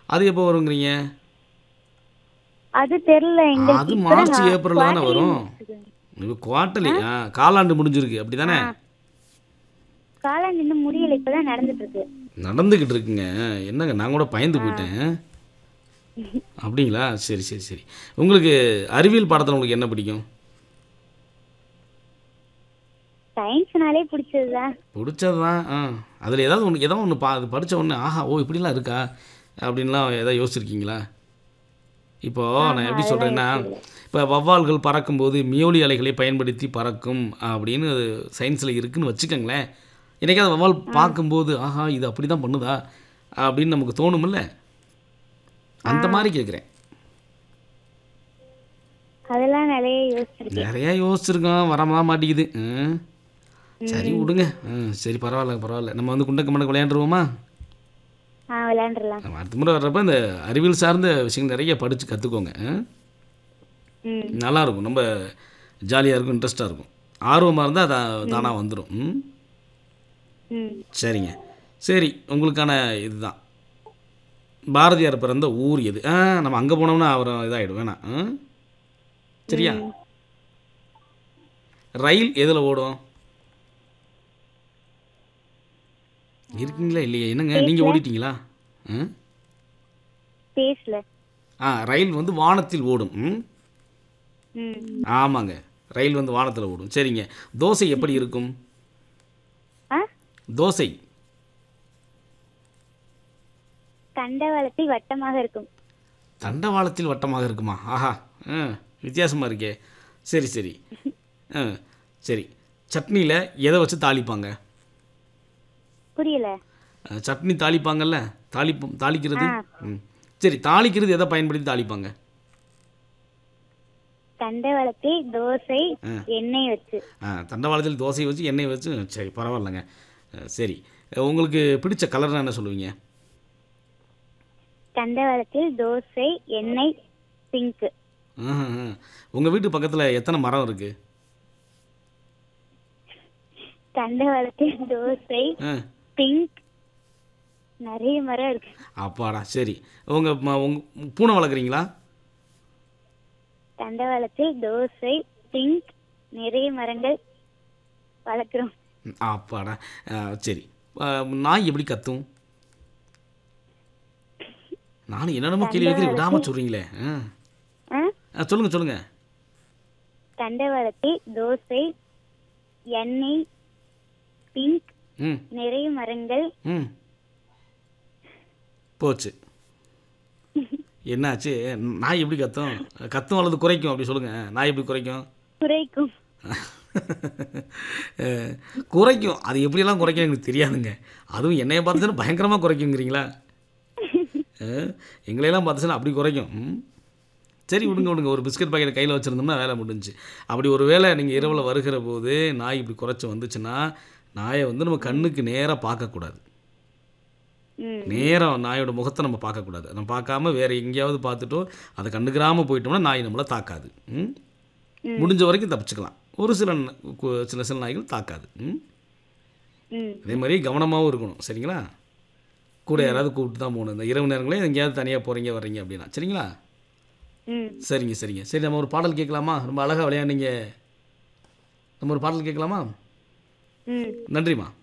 அது எப்போ வருங்கிறீங்க அது தெரியல எங்க அது மார்ச் ஏப்ரல் தானே வரும் இப்போ குவார்ட்டர்லி ஆ காலாண்டு முடிஞ்சிருக்கு அப்படி தானே காலாண்டு இன்னும் முடியல இப்பதான் நடந்துட்டு இருக்கு நடந்துக்கிட்டு இருக்குங்க என்னங்க நான் கூட பயந்து போயிட்டேன் அப்படிங்களா சரி சரி சரி உங்களுக்கு அறிவியல் பாடத்தில் உங்களுக்கு என்ன பிடிக்கும் சயின்ஸ்னாலே பிடிச்சதுதான் பிடிச்சது தான் ஆ அதில் ஏதாவது ஒன்று ஏதோ ஒன்று பா அது படித்த உடனே ஆஹா ஓ இப்படிலாம் இருக்கா அப்படின்லாம் ஏதாவது யோசிச்சிருக்கீங்களா இப்போது நான் எப்படி சொல்கிறேன்னா இப்போ வவ்வால்கள் பறக்கும்போது மியோலி அலைகளை பயன்படுத்தி பறக்கும் அப்படின்னு சயின்ஸில் இருக்குன்னு வச்சுக்கோங்களேன் என்னைக்காவது வவ்வால் பார்க்கும்போது ஆஹா இது அப்படி தான் பண்ணுதா அப்படின்னு நமக்கு தோணுமில்ல அந்த மாதிரி கேட்குறேன் அதெல்லாம் நிறைய யோசிச்சிருக்கேன் நிறையா யோசிச்சிருக்கோம் வரமா மாட்டேங்குது ம். சரி விடுங்க ம் சரி பரவாயில்ல பரவாயில்ல நம்ம வந்து குண்டக்க மண்டக்க விளையாண்டுருவோமா ஆ விளையாண்டுலாம் நம்ம அடுத்த முறை வர்றப்ப இந்த அறிவியல் சார்ந்த விஷயங்கள் நிறைய படித்து கற்றுக்கோங்க ம் நல்லாயிருக்கும் ரொம்ப ஜாலியாக இருக்கும் இன்ட்ரெஸ்ட்டாக இருக்கும் ஆர்வமாக இருந்தால் அது தானாக வந்துடும் ம் ம் சரிங்க சரி உங்களுக்கான இதுதான் பாரதியார் பிறந்த ஊர் எது ஆ நம்ம அங்கே போனோம்னா அவர் இதாகிடும் வேணாம் ஆ? சரியா ரயில் எதில் ஓடும் இருக்கீங்களா இல்லையா என்னங்க நீங்கள் ஓடிட்டீங்களா ஆ ஸ்பேஸ்ல ஆ ரயில் வந்து வானத்தில் ஓடும் ம் ம் ஆமாங்க ரயில் வந்து வானத்தில் ஓடும் சரிங்க தோசை எப்படி இருக்கும் ஆ தோசை தண்டவாளத்தில் வட்டமாக இருக்கும் தண்டவாளத்தில் வட்டமாக இருக்குமா ஆஹா ஆ வித்தியாசமாக இருக்கே சரி சரி ஆ சரி சட்னியில் எதை வச்சு தாளிப்பாங்க புரியல அஹ், சட்னி தாளிப்பாங்கல்ல தாளிப்போம் தாளிக்கிறது ம் சரி தாளிக்கிறது எதை பயன்படுத்தி தாளிப்பாங்க தண்டவாளத்தில் தோசை எண்ணெய் வச்சு ஆ தண்டவாளத்தில் தோசை வச்சு எண்ணெய் வச்சு சரி பரவாயில்லைங்க அஹ், சரி உங்களுக்கு பிடிச்ச கலர்னா என்ன சொல்லுவீங்க தண்டவாளத்தில் தோசை எண்ணெய் பிங்க் உங்கள் வீட்டு பக்கத்தில் எத்தனை மரம் இருக்குது தண்டவாளத்தில் தோசை ஆ பிங்க் நிறைய மரம் இருக்கு அப்பாடா சரி உங்கள் உங்கள் பூனை வளர்க்குறீங்களா தண்டவாளத்தில் தோசை பிங்க் நிறைய மரங்கள் வளர்க்குறோம் ம், அப்பாடா ஆ, சரி ஆ, நாய் எப்படி கத்தும் நானும் என்னென்னமோ கேள்வி வைக்கிறேன் விடாமல் சொல்கிறீங்களே ஆ ஆ? ஆ சொல்லுங்கள் சொல்லுங்கள் தண்டவாளத்தில் தோசை எண்ணெய் பிங்க் ம் நிறைய மரங்கள் ம் போச்சு என்னாச்சு நாய் எப்படி கத்தும் கத்தும் அல்லது குறைக்கும் அப்படி சொல்லுங்கள் நாய் எப்படி குறைக்கும் குறைக்கும் அஹ், குறைக்கும் அது எப்படியெல்லாம் குறைக்கும் எனக்கு தெரியாதுங்க அதுவும் என்னைய பார்த்துச்சுன்னா பயங்கரமாக குறைக்குங்கிறீங்களா அஹ், எங்களையெல்லாம் பார்த்துச்சுன்னா அப்படி குறைக்கும் ம். சரி விடுங்க விடுங்க ஒரு பிஸ்கட் பாக்கெட் கையில் வச்சுருந்தோம்னா வேலை முடிஞ்சுச்சு அப்படி ஒரு வேளை நீங்கள் இரவில் வருகிற போது நாய் இப்படி குறைச்சி வந்துச்சுன்னா நாயை வந்து நம்ம கண்ணுக்கு நேராக பார்க்கக்கூடாது ம் நேராக நாயோட முகத்தை நம்ம பார்க்கக்கூடாது நம்ம பார்க்காம வேறு எங்கேயாவது பார்த்துட்டோ அதை கண்டுக்கிறாமல் போயிட்டோம்னா நாய் நம்மளை தாக்காது ம்? முடிஞ்ச வரைக்கும் தப்பிச்சுக்கலாம் ஒரு சில ந- கு- சில சில நாய்கள் தாக்காது ம்? ம் அதே மாதிரி கவனமாகவும் இருக்கணும் சரிங்களா கூட யாராவது கூப்பிட்டு தான் போகணும் இந்த இரவு நேரங்களே எங்கேயாவது தனியாக போகிறீங்க வர்றீங்க அப்படின்னா சரிங்களா ம் சரிங்க சரிங்க சரி நம்ம ஒரு பாடல் கேட்கலாமா ரொம்ப அழகாக விளையாண்டீங்க நம்ம ஒரு பாடல் கேட்கலாமா ம் நன்றிம்மா